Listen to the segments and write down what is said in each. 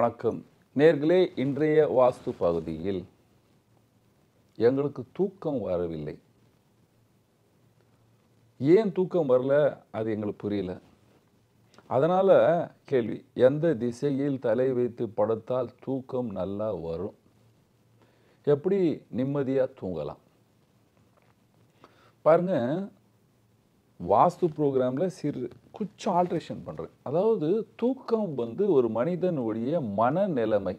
வணக்கம் நேர்களே இன்றைய வாஸ்து பகுதியில் எங்களுக்கு தூக்கம் வரவில்லை ஏன் தூக்கம் வரல அது எங்களுக்கு புரியல அதனால் கேள்வி எந்த திசையில் தலை வைத்து படுத்தால் தூக்கம் நல்லா வரும் எப்படி நிம்மதியாக தூங்கலாம் பாருங்க வாஸ்து ப்ரோக்ராமில் சிறு கொஞ்சம் ஆல்ட்ரேஷன் பண்ணுறேன் அதாவது தூக்கம் வந்து ஒரு மனிதனுடைய மனநிலைமை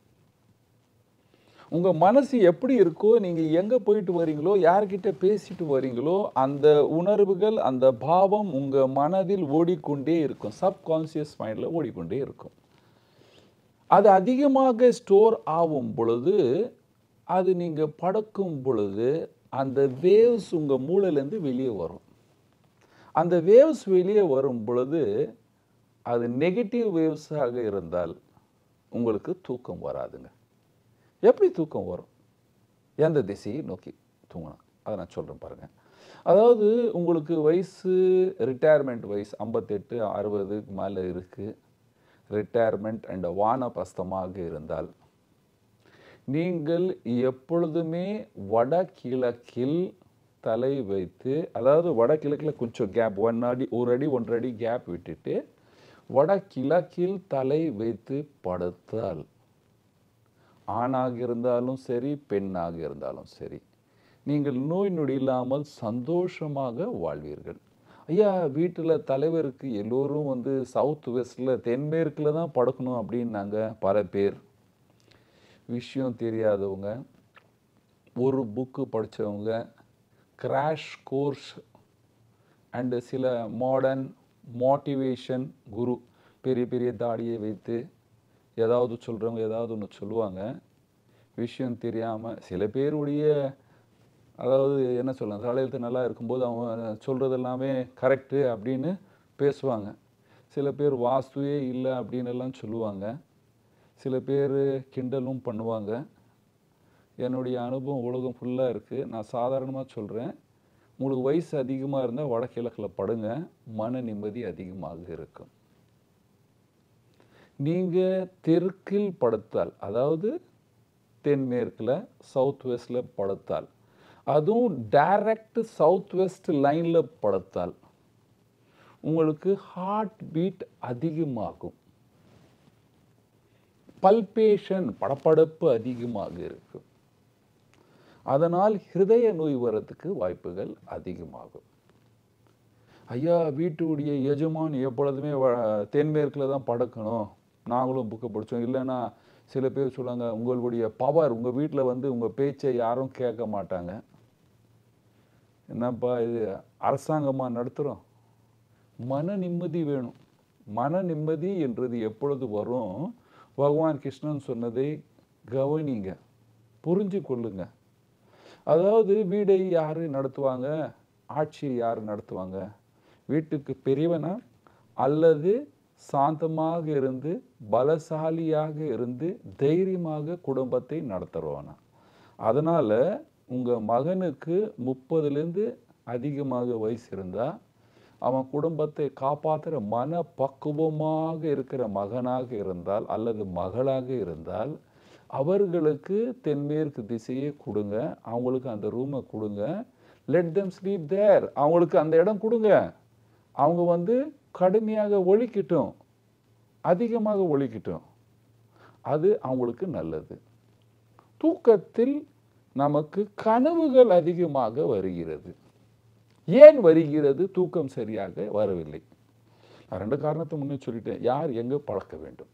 உங்கள் மனசு எப்படி இருக்கோ நீங்கள் எங்கே போயிட்டு வரீங்களோ யார்கிட்ட பேசிட்டு வரீங்களோ அந்த உணர்வுகள் அந்த பாவம் உங்கள் மனதில் ஓடிக்கொண்டே இருக்கும் சப்கான்சியஸ் மைண்டில் ஓடிக்கொண்டே இருக்கும் அது அதிகமாக ஸ்டோர் ஆகும் பொழுது அது நீங்கள் படுக்கும் பொழுது அந்த வேவ்ஸ் உங்கள் மூளையிலேருந்து வெளியே வரும் அந்த வேவ்ஸ் வெளியே வரும் பொழுது அது நெகட்டிவ் வேவ்ஸாக இருந்தால் உங்களுக்கு தூக்கம் வராதுங்க எப்படி தூக்கம் வரும் எந்த திசையை நோக்கி தூங்கணும் அதை நான் சொல்கிறேன் பாருங்கள் அதாவது உங்களுக்கு வயசு ரிட்டையர்மெண்ட் வயசு ஐம்பத்தெட்டு அறுபதுக்கு மேலே இருக்குது ரிட்டையர்மெண்ட் அண்ட் வானபஸ்தமாக இருந்தால் நீங்கள் எப்பொழுதுமே வடகிழக்கில் தலை வைத்து அதாவது வடகிழக்கில் கொஞ்சம் கேப் ஒன் அடி ஒரு அடி ஒன்றரை அடி கேப் விட்டுட்டு வடகிழக்கில் தலை வைத்து படுத்தால் ஆணாக இருந்தாலும் சரி பெண்ணாக இருந்தாலும் சரி நீங்கள் நோய் நொடி இல்லாமல் சந்தோஷமாக வாழ்வீர்கள் ஐயா வீட்டில் தலைவருக்கு எல்லோரும் வந்து சவுத் வெஸ்டில் தென்மேற்கில் தான் படுக்கணும் அப்படின்னாங்க பல பேர் விஷயம் தெரியாதவங்க ஒரு புக்கு படித்தவங்க கிராஷ் கோர்ஸ் அண்டு சில மாடர்ன் மோட்டிவேஷன் குரு பெரிய பெரிய தாடியை வைத்து ஏதாவது சொல்கிறவங்க ஏதாவது ஒன்று சொல்லுவாங்க விஷயம் தெரியாமல் சில பேருடைய அதாவது என்ன சொல்லலாம் தலையெழுத்து நல்லா இருக்கும்போது அவங்க சொல்கிறது எல்லாமே கரெக்டு அப்படின்னு பேசுவாங்க சில பேர் வாஸ்துவே இல்லை அப்படின்னு எல்லாம் சொல்லுவாங்க சில பேர் கிண்டலும் பண்ணுவாங்க என்னுடைய அனுபவம் உலகம் ஃபுல்லாக இருக்குது நான் சாதாரணமாக சொல்கிறேன் உங்களுக்கு வயசு அதிகமாக இருந்தால் வடகிழக்கில் படுங்க மன நிம்மதி அதிகமாக இருக்கும் நீங்கள் தெற்கில் படுத்தால் அதாவது தென்மேற்கில் சவுத் வெஸ்டில் படுத்தால் அதுவும் டைரக்ட் சவுத் வெஸ்ட் லைனில் படுத்தால் உங்களுக்கு ஹார்ட் பீட் அதிகமாகும் பல்பேஷன் படப்படப்பு அதிகமாக இருக்கும் அதனால் ஹிருதய நோய் வரத்துக்கு வாய்ப்புகள் அதிகமாகும் ஐயா வீட்டுடைய எஜமான் எப்பொழுதுமே தென்மேற்கில் தான் படுக்கணும் நாங்களும் புக்கை படித்தோம் இல்லைன்னா சில பேர் சொல்லுவாங்க உங்களுடைய பவர் உங்கள் வீட்டில் வந்து உங்கள் பேச்சை யாரும் கேட்க மாட்டாங்க என்னப்பா இது அரசாங்கமாக நடத்துகிறோம் மன நிம்மதி வேணும் மன நிம்மதி என்றது எப்பொழுது வரும் பகவான் கிருஷ்ணன் சொன்னதை கவனிங்க புரிஞ்சு கொள்ளுங்க அதாவது வீடை யார் நடத்துவாங்க ஆட்சியை யார் நடத்துவாங்க வீட்டுக்கு பெரியவனா அல்லது சாந்தமாக இருந்து பலசாலியாக இருந்து தைரியமாக குடும்பத்தை நடத்துறவனா அதனால் உங்கள் மகனுக்கு முப்பதுலேருந்து அதிகமாக வயசு இருந்தால் அவன் குடும்பத்தை காப்பாற்றுற மன பக்குவமாக இருக்கிற மகனாக இருந்தால் அல்லது மகளாக இருந்தால் அவர்களுக்கு தென்மேற்கு திசையை கொடுங்க அவங்களுக்கு அந்த ரூமை கொடுங்க லெட் தெம் ஸ்லீப் தேர் அவங்களுக்கு அந்த இடம் கொடுங்க அவங்க வந்து கடுமையாக ஒழிக்கட்டும் அதிகமாக ஒழிக்கட்டும் அது அவங்களுக்கு நல்லது தூக்கத்தில் நமக்கு கனவுகள் அதிகமாக வருகிறது ஏன் வருகிறது தூக்கம் சரியாக வரவில்லை நான் ரெண்டு காரணத்தை முன்னே சொல்லிட்டேன் யார் எங்கே பழக்க வேண்டும்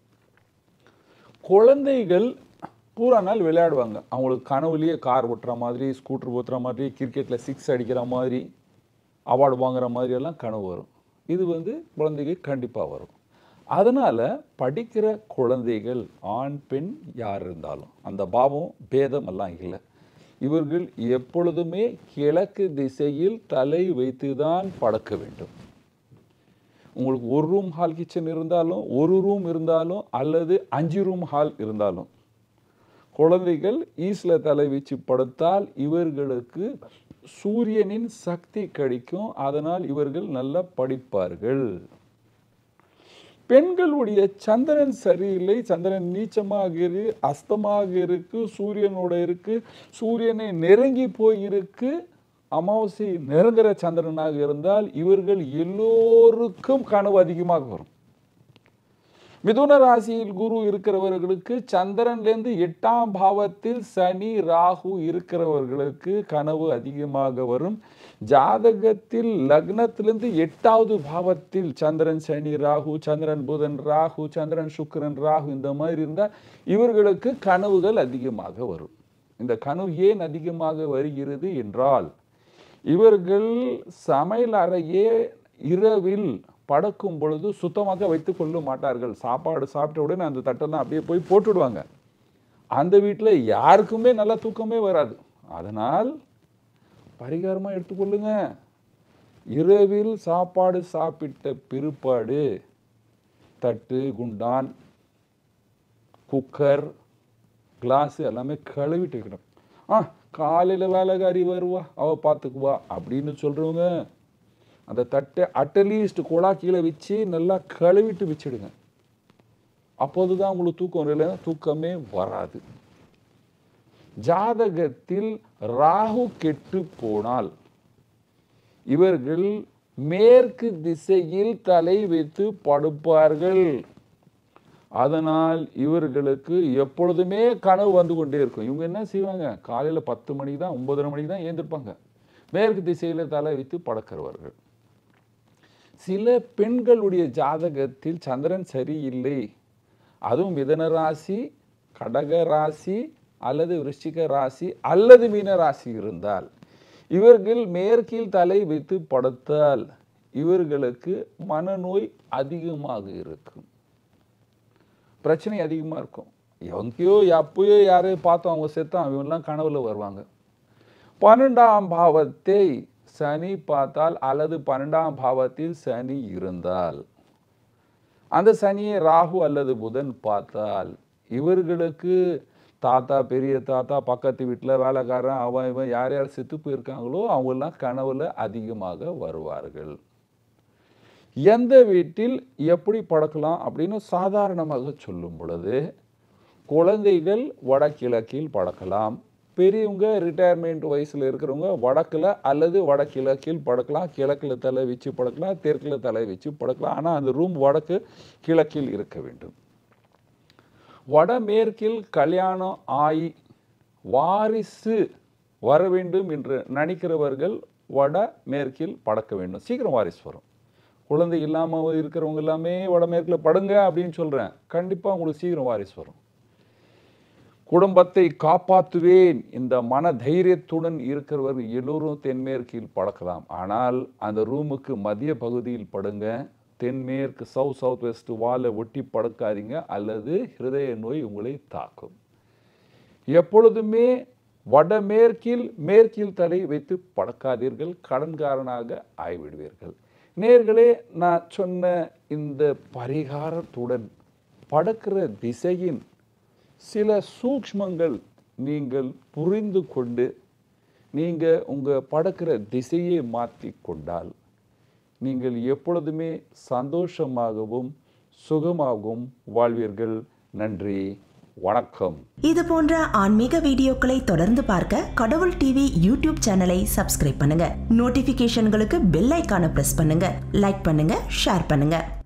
குழந்தைகள் பூரா நாள் விளையாடுவாங்க அவங்களுக்கு கனவுலேயே கார் ஓட்டுற மாதிரி ஸ்கூட்டர் ஓட்டுற மாதிரி கிரிக்கெட்டில் சிக்ஸ் அடிக்கிற மாதிரி அவார்டு வாங்குற மாதிரி எல்லாம் கனவு வரும் இது வந்து குழந்தைக்கு கண்டிப்பாக வரும் அதனால் படிக்கிற குழந்தைகள் ஆண் பெண் யார் இருந்தாலும் அந்த பாவம் பேதம் எல்லாம் இல்லை இவர்கள் எப்பொழுதுமே கிழக்கு திசையில் தலை வைத்து தான் படக்க வேண்டும் உங்களுக்கு ஒரு ரூம் ஹால் கிச்சன் இருந்தாலும் ஒரு ரூம் இருந்தாலும் அல்லது அஞ்சு ரூம் ஹால் இருந்தாலும் குழந்தைகள் ஈஸ்டில் தலை வச்சு படுத்தால் இவர்களுக்கு சூரியனின் சக்தி கிடைக்கும் அதனால் இவர்கள் நல்லா படிப்பார்கள் பெண்களுடைய சந்திரன் சரியில்லை சந்திரன் நீச்சமாக இரு அஸ்தமாக இருக்கு சூரியனோட இருக்கு சூரியனை நெருங்கி போயிருக்கு அமாவாசை நெருங்குற சந்திரனாக இருந்தால் இவர்கள் எல்லோருக்கும் கனவு அதிகமாக வரும் மிதுன ராசியில் குரு இருக்கிறவர்களுக்கு சந்திரன்லேருந்து எட்டாம் பாவத்தில் சனி ராகு இருக்கிறவர்களுக்கு கனவு அதிகமாக வரும் ஜாதகத்தில் லக்னத்திலிருந்து எட்டாவது பாவத்தில் சந்திரன் சனி ராகு சந்திரன் புதன் ராகு சந்திரன் சுக்கிரன் ராகு இந்த மாதிரி இருந்தால் இவர்களுக்கு கனவுகள் அதிகமாக வரும் இந்த கனவு ஏன் அதிகமாக வருகிறது என்றால் இவர்கள் சமையல் அறையே இரவில் படுக்கும் பொழுது சுத்தமாக வைத்துக் கொள்ள மாட்டார்கள் சாப்பாடு சாப்பிட்ட உடனே அந்த தட்டெல்லாம் அப்படியே போய் போட்டுடுவாங்க அந்த வீட்டில் யாருக்குமே நல்ல தூக்கமே வராது அதனால் பரிகாரமாக எடுத்துக்கொள்ளுங்க இரவில் சாப்பாடு சாப்பிட்ட பிற்பாடு தட்டு குண்டான் குக்கர் கிளாஸ் எல்லாமே கழுவிட்டு வைக்கணும் ஆ காலையில் வேலைக்காரி வருவா அவள் பார்த்துக்குவா அப்படின்னு சொல்கிறவங்க அந்த தட்டை அட்லீஸ்ட் குழா கீழே வச்சு நல்லா கழுவிட்டு வச்சிடுங்க அப்போது தான் உங்களுக்கு தூக்கம் வரல தூக்கமே வராது ஜாதகத்தில் ராகு கெட்டு போனால் இவர்கள் மேற்கு திசையில் தலை வைத்து படுப்பார்கள் அதனால் இவர்களுக்கு எப்பொழுதுமே கனவு வந்து கொண்டே இருக்கும் இவங்க என்ன செய்வாங்க காலையில் பத்து மணிக்கு தான் ஒன்பதரை மணிக்கு தான் ஏந்திருப்பாங்க மேற்கு திசையில் தலை வைத்து படுக்கிறவர்கள் சில பெண்களுடைய ஜாதகத்தில் சந்திரன் சரியில்லை அதுவும் மிதன ராசி கடக ராசி அல்லது விருச்சிக ராசி அல்லது மீன ராசி இருந்தால் இவர்கள் மேற்கில் தலை வைத்து படுத்தால் இவர்களுக்கு மனநோய் அதிகமாக இருக்கும் பிரச்சனை அதிகமாக இருக்கும் எங்கேயோ எப்பயோ யாரையோ பார்த்தோம் அவங்க செத்தோம் அவங்கெல்லாம் கனவுல வருவாங்க பன்னெண்டாம் பாவத்தை சனி பார்த்தால் அல்லது பன்னெண்டாம் பாவத்தில் சனி இருந்தால் அந்த சனியை ராகு அல்லது புதன் பார்த்தால் இவர்களுக்கு தாத்தா பெரிய தாத்தா பக்கத்து வீட்டில் வேலைக்காரன் அவன் இவன் யார் யார் செத்து போயிருக்காங்களோ அவங்கெல்லாம் கனவுல அதிகமாக வருவார்கள் எந்த வீட்டில் எப்படி படக்கலாம் அப்படின்னு சாதாரணமாக சொல்லும் பொழுது குழந்தைகள் வடகிழக்கில் படக்கலாம் பெரியவங்க ரிட்டையர்மெண்ட் வயசில் இருக்கிறவங்க வடக்கில் அல்லது வடகிழக்கில் படுக்கலாம் கிழக்கில் தலை வச்சு படுக்கலாம் தெற்கில் தலை வச்சு படுக்கலாம் ஆனால் அந்த ரூம் வடக்கு கிழக்கில் இருக்க வேண்டும் வடமேற்கில் கல்யாணம் ஆகி வாரிசு வர வேண்டும் என்று நினைக்கிறவர்கள் வட மேற்கில் படக்க வேண்டும் சீக்கிரம் வாரிசு வரும் குழந்தை இல்லாமல் இருக்கிறவங்க எல்லாமே வடமேற்கில் படுங்க அப்படின்னு சொல்கிறேன் கண்டிப்பாக உங்களுக்கு சீக்கிரம் வாரிசு வரும் குடும்பத்தை காப்பாற்றுவேன் இந்த மன தைரியத்துடன் இருக்கிறவர்கள் எல்லோரும் தென்மேற்கில் படக்கலாம் ஆனால் அந்த ரூமுக்கு மத்திய பகுதியில் படுங்க தென்மேற்கு சவுத் சவுத் வெஸ்ட் வாலை ஒட்டி படுக்காதீங்க அல்லது ஹிருதய நோய் உங்களை தாக்கும் எப்பொழுதுமே வடமேற்கில் மேற்கில் தலை வைத்து படக்காதீர்கள் கடன்காரனாக ஆய்விடுவீர்கள் நேர்களே நான் சொன்ன இந்த பரிகாரத்துடன் படக்கிற திசையின் சில சூக்ஷ்மங்கள் நீங்கள் புரிந்து கொண்டு நீங்கள் உங்கள் படக்கிற திசையை மாற்றி கொண்டால் நீங்கள் எப்பொழுதுமே சந்தோஷமாகவும் சுகமாகவும் வாழ்வீர்கள் நன்றி வணக்கம் இது போன்ற ஆன்மீக வீடியோக்களை தொடர்ந்து பார்க்க கடவுள் டிவி யூடியூப் சேனலை சப்ஸ்கிரைப் பண்ணுங்க நோட்டிபிகேஷன்களுக்கு பெல் ஐக்கான பிரஸ் பண்ணுங்க லைக் பண்ணுங்க ஷேர் பண்ணுங்க